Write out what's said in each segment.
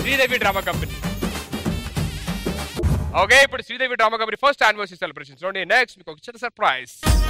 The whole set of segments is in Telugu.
శ్రీదేవి డ్రామా కంపెనీ ఓకే ఇప్పుడు Sridevi drama company first anniversary celebration చూడండి నెక్స్ట్ మీకు ఒక చిన్న సర్ప్రైజ్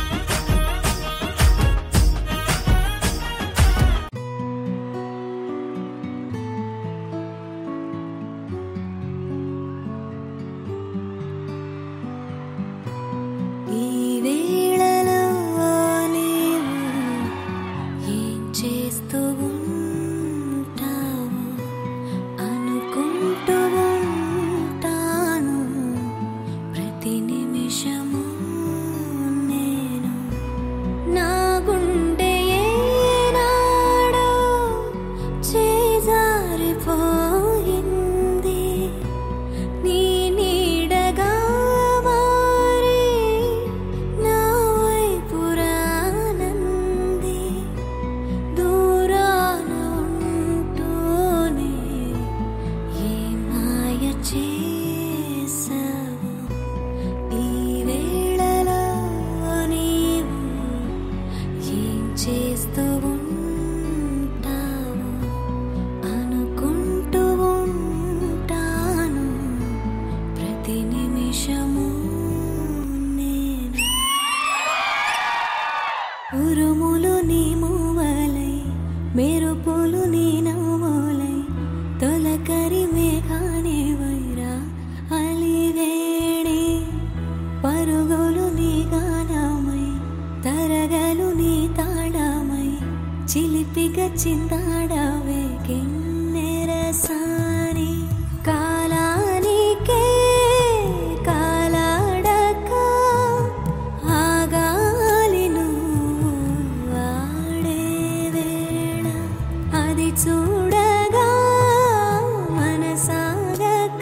ఈ వేళలో నీవు ఏం చేస్తూ ఉంటావు అనుకుంటూ ఉంటాను ప్రతి నిమిషము నేను నా గుండె ఏనాడో చేజారిపోయింది నీ నీడగా మారి నా వైపు రానంది దూరాన ఉంటూనే ఏ మాయ చేసావు ఈ వేళలో నీవు ఏం చేస్తూ ఉంటావు అనుకుంటూ ఉంటాను ప్రతి నిమిషము నేను ఉరుములు నీ మూవలై మెరుపులు నీ నవ్వులై తొలకరి మేఘానే వైరా అలివేణి పరుగులు నీ గానమై తరగలు నీ తాళమై చిలిపిగా చిందాడవే కిన్నెరసాని కాలానికే కాలాడక ఆగాలి నువ్వు ఆడే వేళ అది చూడగా మనసాగక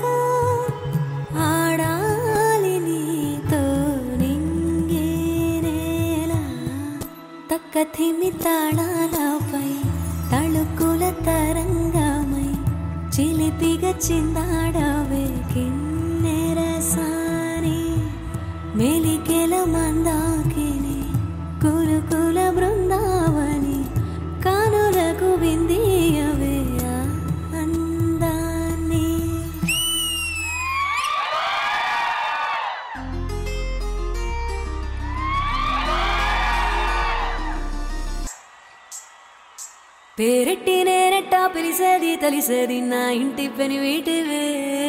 ఆడాలి నీతో నింగే నేల తక్కథిమి తాళాలపై తళుకుల తరంగమై చిలిపిగా చిందాడవే కిన్నెరసాని మెలికెల మందాకిని కులుకుల బృందావని కానులకు విందియవే ఆ అందాన్ని పేరెట్టి నేరెట్టా పిలిసేది తెలిసేది నా ఇంటి పని వీటివే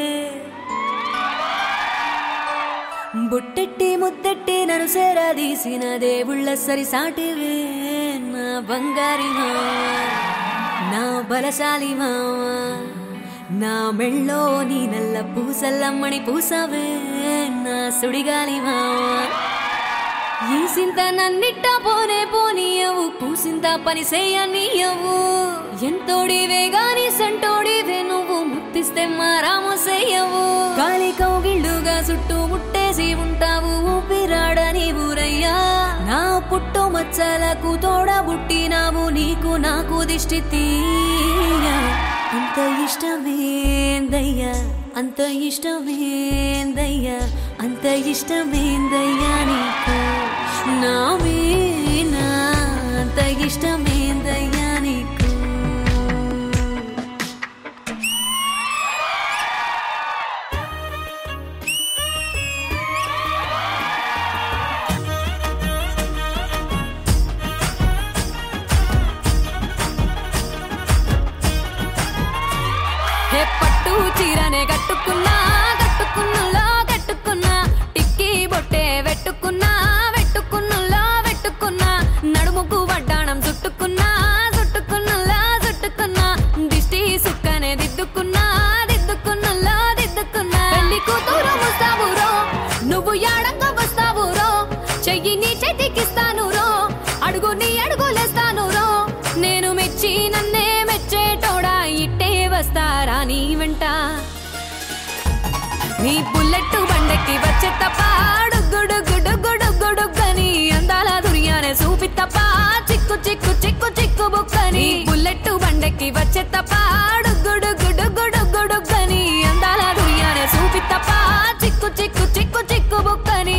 బుట్టెట్టి ముద్దెట్టి నన్ను సేరాదీసిన దేవుళ్ళ సరిసాటివే నా బంగారి మావ నా బలశాలి మావ నా మెళ్ళో నీ నల్ల పూసల్లమ్మని పూసవే నా సుడిగాలి మావ ఈ సింత నన్నిట్ట పోనే పోనీయవు పూసింత పని చేయనీయవు ఎంతోడివే గాని సంటోడివే నువ్వు ముత్తిస్తే మారామోసేయవు గాలి కౌగిళ్ళుగా చుట్టూ ముట్టేసి ఉంటావు ఊపిరాడని ఊరయ్యా నా పుట్టు మచ్చలకు తోడబుట్టినావు నీకు నాకు దిష్టి తీయ అంత ఇష్టమేందయ్యా అంత ఇష్టమేందయ్యా అంత ఇష్టమేందయ్యా నీకు నా మీనా అంత ఇష్టమేందయ్యా నీకు హే పట్టు చీరనే కట్టుకున్నా కట్టుకున్నులో కట్టుకున్నా టిక్కీ బొట్టే వెట్టుకున్నా వెట్టుకున్నులో వెట్టుకున్నా నడుముకు వడ్డాణం చుట్టుకున్నా చుట్టుకున్నులో చుట్టుకున్నా దిష్టి సుక్కనే దిద్దుకున్నా దిద్దుకున్నులో దిద్దుకున్నా పెళ్లి కూతురు ముస్తావురో నువ్వు యాడంగా వస్తావురో చెయ్యి నీ చేతికిస్తాను రో అడుగు నీ అడుగులేస్తాను రో నేను మెచ్చి నన్నే మెచ్చేటోడా ఇట్టే వస్తారా నీ వెంట నీ బుల్లెట్ బండెక్కి వచ్చే తప్ప డుగ్గుడుగ్గుడుగ్గుడుగ్గుడుగ్గని అందాల దుర్యానే చూపి తప్ప చిక్కు చిక్కు చిక్కు చిక్కు బుక్కని బుల్లెట్ బండెక్కి వచ్చే తప్ప డుగ్గుడుగ్గుడుగ్గుడుగ్గుడుగ్గని అందాల దుర్యానే చూపి తప్ప చిక్కు చిక్కు చిక్కు చిక్కు బుక్కని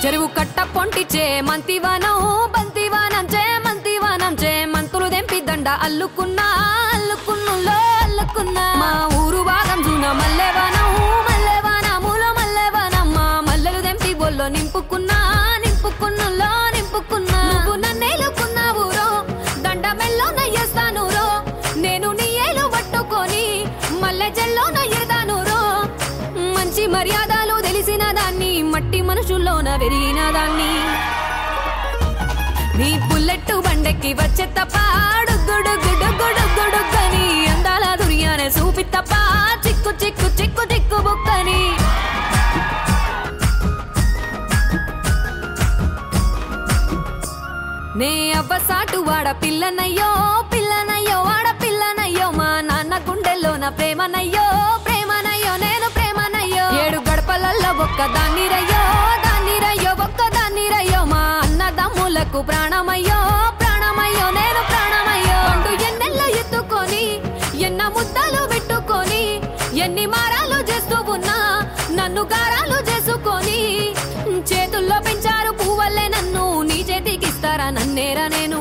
చెరువు కట్ట పొంటిచే మంతివానం బంతివానం చే మంతివానం చే మంతులు దెంపి దండ అల్లుకున్నా అల్లుకున్నులో అల్లుకున్నా మా ఊరు భాగం జూన మల్లెవానం మల్లెవానములో మల్లెవానం మా మల్లెలు దెంపి బొల్లో నింపుకున్నా నింపుకున్నులో నింపుకున్నా నువ్వు నన్నేలుకున్నావు రో దండ మెల్లో నయ్యేస్తాను రో నేను నీ ఏలు పట్టుకొని మల్లె జల్లో నయ్యేదాను రో మంచి మర్యాదలు తెలిసిన దాన్ని మట్టి మనుషుల్లోన వెరిగిన దాన్ని నీ పుల్లెట్టు బండెక్కి వచ్చే తప్ప గుడుగుడుగుడుగుడుగుడుగని అందాల దుర్యానే చూపి తప్ప చిక్కు చిక్కు చిక్కు చిక్కు బుక్కని నే అవ్వ సాటు వాడ పిల్లనయ్యో పిల్లనయ్యో వాడ పిల్లనయ్యో మా నాన్న గుండెల్లో నా ప్రేమనయ్యో ప్రేమనయ్యో నేను ప్రేమనయ్యో ఏడు గడపలల్లో ఒక్క దాన్ని రయ్యో దాన్ని రయ్యో ఒక్క దాన్ని రయ్యో మా అన్నదమ్ములకు ప్రాణమయ్యో ప్రాణమయ్యో నేను ప్రాణమయ్యో అంటూ ఎన్నెల్లో ఎత్తుకొని ఎన్న ముద్దలు పెట్టుకొని ఎన్ని మారాలు చేస్తూ ఉన్నా నన్ను గారాలు చేసుకొని చేతుల్లో పెంచారు పువ్వల్లే నన్ను నీ చేతికిస్తారా నన్నేరా నేను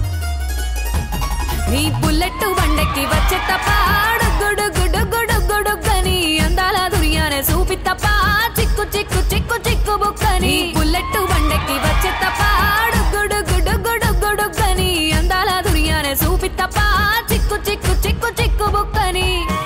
నీ బుల్లెట్ బండెక్కి వచ్చే తప్ప గుడుగుడుగుడుగుడుగని అందాల దుర్యానే చూపి తప్ప చిక్కు చిక్కు చిక్కు చిక్కు బుక్కని బుల్లెట్ బండెక్కి వచ్చే తప్ప గుడుగుడుగుడుగుడుగని అందాల దుర్యానే చూపి తప్ప చిక్కు చిక్కు చిక్కు చిక్కు బుక్కని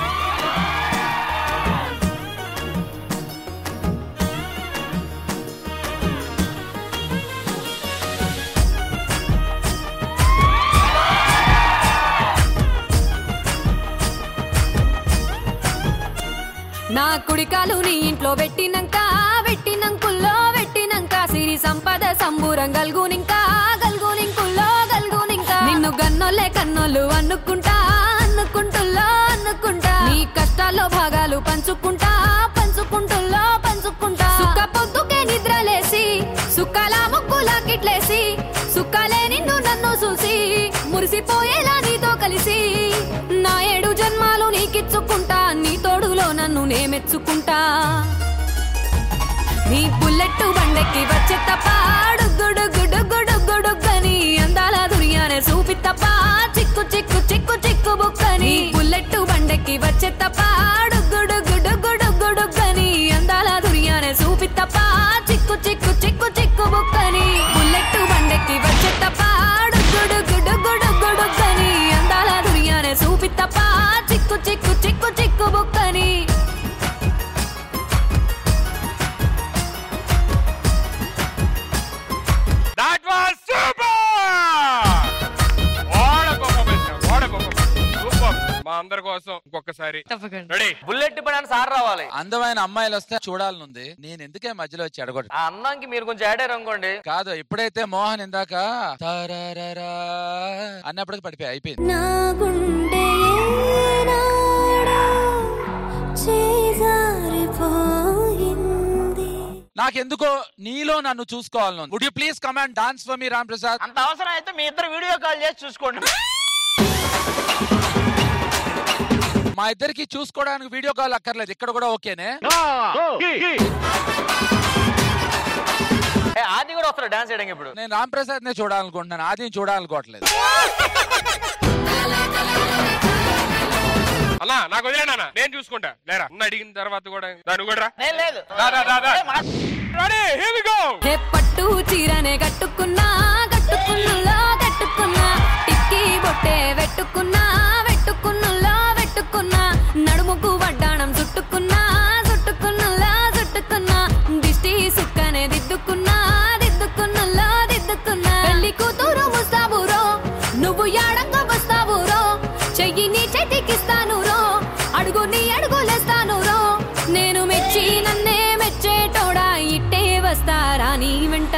నా కుడికాలు నీ ఇంట్లో పెట్టినంక పెట్టినంకుల్లో పెట్టినంక సిరి సంపద సంబూరం గల్గునింకా గల్గునింకుల్లో గల్గునింకా నిన్ను గన్నోలే కన్నోళ్ళు అన్నుకుంటా అన్నుకుంటుల్లో అన్నుకుంటా నీ కష్టాల్లో భాగాలు పంచుకుంటా పంచుకుంటుల్లో పంచుకుంటా సుఖ పొద్దుకే నిద్రలేసి సుఖాల ముక్కులా కిట్లేసి సుఖాలే నిన్ను నన్ను చూసి మురిసిపోయేలా నీతో కలిసి నా ఏడు జన్మాలు నీకిచ్చుకుంటా నీ తోడులో నన్ను నే మెచ్చుకుంటా నీ బుల్లెట్ బండెక్కి వచ్చే తప్ప గుడుగుడుగుడుగుడుగని అందాల దుర్యానే చూపి తప్ప చిక్కు చిక్కు చిక్కు చిక్కు బుక్కని బుల్లెట్ బండెక్కి వచ్చే తప్ప గుడుగుడుగుడుగుడుగని అందాల దుర్యానే చూపి తప్ప చిక్కు చిక్కు చిక్కు చిక్కు బుక్కని బుల్లెట్ బండెక్కి వచ్చే తప్ప గుడుగుడుగుడుగుడుగని అందాల దుర్యానే చూపి తప్ప చిక్కు చిక్కు చిక్కు చిక్కు బుక్కని That was super! What a performance! What a performance! Super! మా అందరి కోసం ఇంకొకసారి తప్పకుండా రెడీ బుల్లెట్ పడానికి సార్ రావాలి అందమైన అమ్మాయిలు వస్తే చూడాలనుంది నేను ఎందుకే మధ్యలో వచ్చి అడగొట్టు ఆ అన్నానికి మీరు కొంచెం యాడ్ అయ్యారు అనుకోండి కాదు ఎప్పుడైతే మోహన్ ఇందాక తరరరా అన్నప్పటికి పడిపోయి అయిపోయింది నా గుండె ఏనాడో చేజారిపోయింది నాకెందుకో నీలో నన్ను చూసుకోవాలను would you please come and dance for me Ram Prasad అంత అవసరం అయితే మీ ఇద్దరు వీడియో కాల్ చేసి చూసుకోండి మా ఇద్దరికి చూసుకోవడానికి వీడియో కాల్ అక్కర్లేదు ఇక్కడ కూడా ఓకేనే ఏ, ఆది కూడా వస్తారు డాన్స్ చేయడానికి ఇప్పుడు నేను రామ్ ప్రసాద్ నే చూడాలనుకుంటున్నాను ఆది చూడాలనుకోవట్లేదు అన్నా నాకు వదిలేనా నేను చూసుకుంటా లేరా అన్న అడిగిన తర్వాత కూడా దాని కూడా రా. నేను లేదు దా, దా, దా, దా. ఏ, మా- Ready? Here we go! హే పట్టు చీరనే కట్టుకున్నా కట్టుకున్నులో కట్టుకున్నా టిక్కి బొట్టే వెట్టుకున్నా వెట్టుకున్నులో వెట్టుకున్నా నడుముకు వడ్డాణం చుట్టుకున్నా చుట్టుకున్నులో చుట్టుకున్నా దిష్టి సుక్కనే దిద్దుకున్నా దిద్దుకున్నులో దిద్దుకున్నా పెళ్లి కూతురు ముస్తాబురో నువ్వు యాడంగా వస్తావురో చెయ్యి నీ చేతికిస్తాను రో అడుగు నీ అడుగులేస్తాను రో నేను మెచ్చి నన్నే మెచ్చేటోడా ఇట్టే వస్తారా నీ వెంట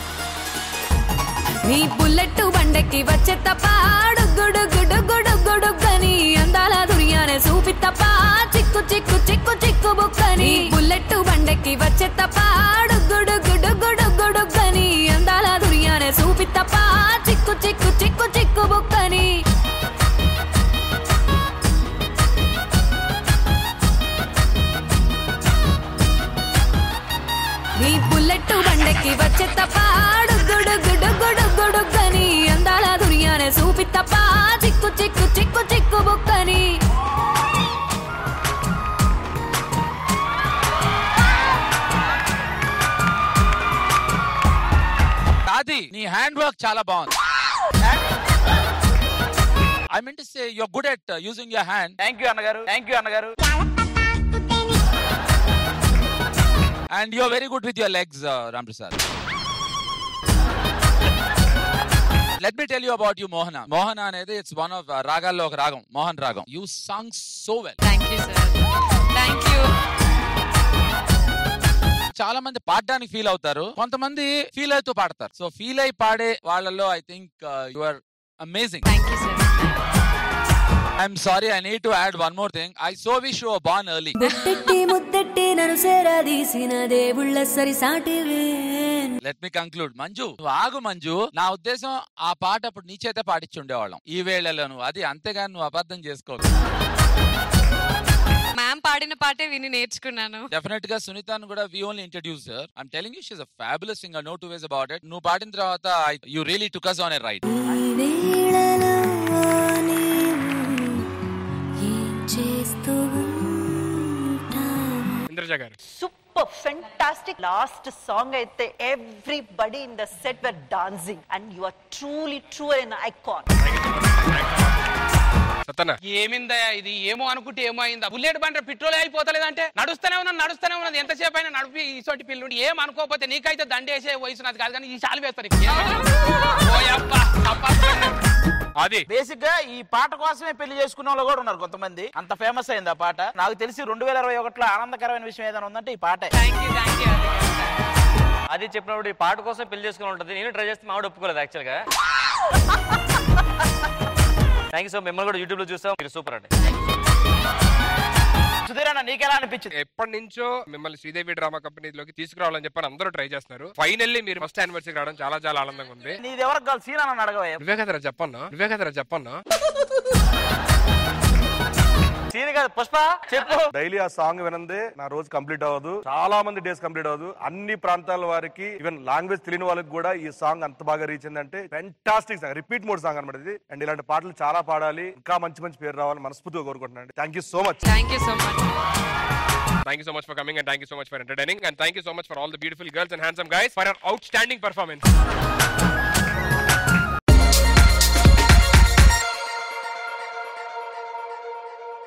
నీ బుల్లెట్ బండెక్కి వచ్చే తప్ప గుడుగుడుగుడుగుడుగని అందాల దుర్యానే చూపి తప్ప చిక్కు చిక్కు చిక్కు చిక్కు బుక్కని బుల్లెట్ బండెక్కి వచ్చే తప్ప గుడుగుడుగుడుగుడుగని అందాల దుర్యానే చూపి తప్ప చిక్కు చిక్కు చిక్కు చిక్కు బుక్కని నీ బుల్లెట్ బండ కొండెక్కి వచ్చే తప్ప డుగ్గుడు గుడు గుడు గుడు గని అందాల దునియానే చూపి తప్ప చిక్కు చిక్కు చిక్కు చిక్కు బుక్కని కాది నీ హ్యాండ్ వర్క్ చాలా బాగుంది I mean to say your good at using your hand thank you అన్నగారు థ్యాంక్ యూ అన్నగారు and your very good with your legs Ram Prasad let me tell you about you Mohana Mohana అనేది ఇట్స్ వన్ ఆఫ్ రాగాల్లో ఒక రాగం మోహన్ రాగం you sang so well thank you sir thank you చాలా మంది పాడడానికి ఫీల్ అవుతారు కొంతమంది ఫీల్ అవుతూ పాడతారు సో ఫీల్ అయి పాడే వాళ్ళలో I think you are amazing thank you sir I'm sorry I need to add one more thing I so wish you born early బొట్టెట్టి ముద్దెట్టి నన్ను సేరాదీసిన దేవుళ్ళ సరి సాటివే లెట్ మీ కంక్లూడ్ మంజు నువ్వు ఆగు మంజు నా ఉద్దేశం ఆ పాట అప్పుడు నీ చేత పాడించి ఉండేవాళ్ళం ఈ వేళలో నువ్వు అది అంతేగాని నువ్వు అబద్ధం చేసుకోవచ్చు మ్యామ్ పాడిన పాటే విని నేర్చుకున్నాను డెఫినెట్ గా సునీతను కూడా we only introduce I'm telling you she's a fabulous singer no two ways about it నువ్వు పాడిన తర్వాత you really took us on a ride ఈ వేళలో నీవు ఏం చేస్తూ ఉంటావు ఇంద్రజ గారు సూపర్ ఫెంటాస్టిక్ లాస్ట్ సాంగ్ అయితే everybody in the set were dancing and you are truly true an icon Sattanna ఏమిందయ్యా ఇది ఏమో అనుకుంటే ఏమో అయిందా బుల్లెట్ బండి పెట్రోల్ అయిపోతలేదంటే నడుస్తూనే ఉన్నది నడుస్తూనే ఉన్నది ఎంతసేపు అయినా నడిపి ఇసోటి పిల్లుండి ఏం అనుకోకపోతే నీకైతే దండేసే వయసు నాది కాదు కానీ ఈ చాలు వేస్తారు ఇక. ఓయబ్బా, అబ్బా. అది బేసిక్ గా ఈ పాట కోసమే పెళ్లి చేసుకున్న వాళ్ళు కూడా ఉన్నారు కొంతమంది అంత ఫేమస్ అయింది ఆ పాట నాకు తెలిసి రెండు వేల ఇరవై ఒకటిలో ఆనందకరమైన విషయం ఏదైనా ఉందంటే ఈ పాటే థ్యాంక్ యూ థ్యాంక్ యూ అది చెప్పినప్పుడు ఈ పాట కోసం పెళ్లి చేసుకుని ఉంటుంది నేను ట్రై చేస్తే మావిడ ఒప్పుకోలేదు యాక్చువల్గా థ్యాంక్ యూ సో మిమ్మల్ని కూడా యూట్యూబ్ లో చూస్తాం మీరు సూపర్ అండి సుధీర్ అన్న నీకెలా అనిపించింది ఎప్పటి నుంచో మిమ్మల్ని శ్రీదేవి డ్రామా కంపెనీలోకి తీసుకురావాలని చెప్పని అందరూ ట్రై చేస్తున్నారు ఫైనల్లీ మీరు ఫస్ట్ యానివర్సరీ రావడం చాలా చాలా ఆనందంగా ఉంది నీది ఎవరికి కావాలి సీన్ అన్న అడగవయ్య నువ్వే కదరా చెప్పన్నా నువ్వే కదరా చెప్పన్నా సీన్ కాదు పుష్ప చెప్పు డైలీ ఆ సాంగ్ వినందే నా రోజు కంప్లీట్ అవ్వదు చాలా మంది డేస్ కంప్లీట్ అవ్వదు అన్ని ప్రాంతాల వారికి ఈవెన్ లాంగ్వేజ్ తెలియని వాళ్ళకి కూడా ఈ సాంగ్ అంత బాగా రీచ్ అయిందంటే fantastic song repeat mode song అనమాట ఇది అండ్ ఇలాంటి పాటలు చాలా పాడాలి ఇంకా మంచి మంచి పేరు రావాలని మనస్ఫూర్తిగా కోరుకుంటున్నాను thank you so much thank you so much Thank you so much for coming and thank you so much for entertaining and thank you so much for all the beautiful girls and handsome guys for your outstanding performance.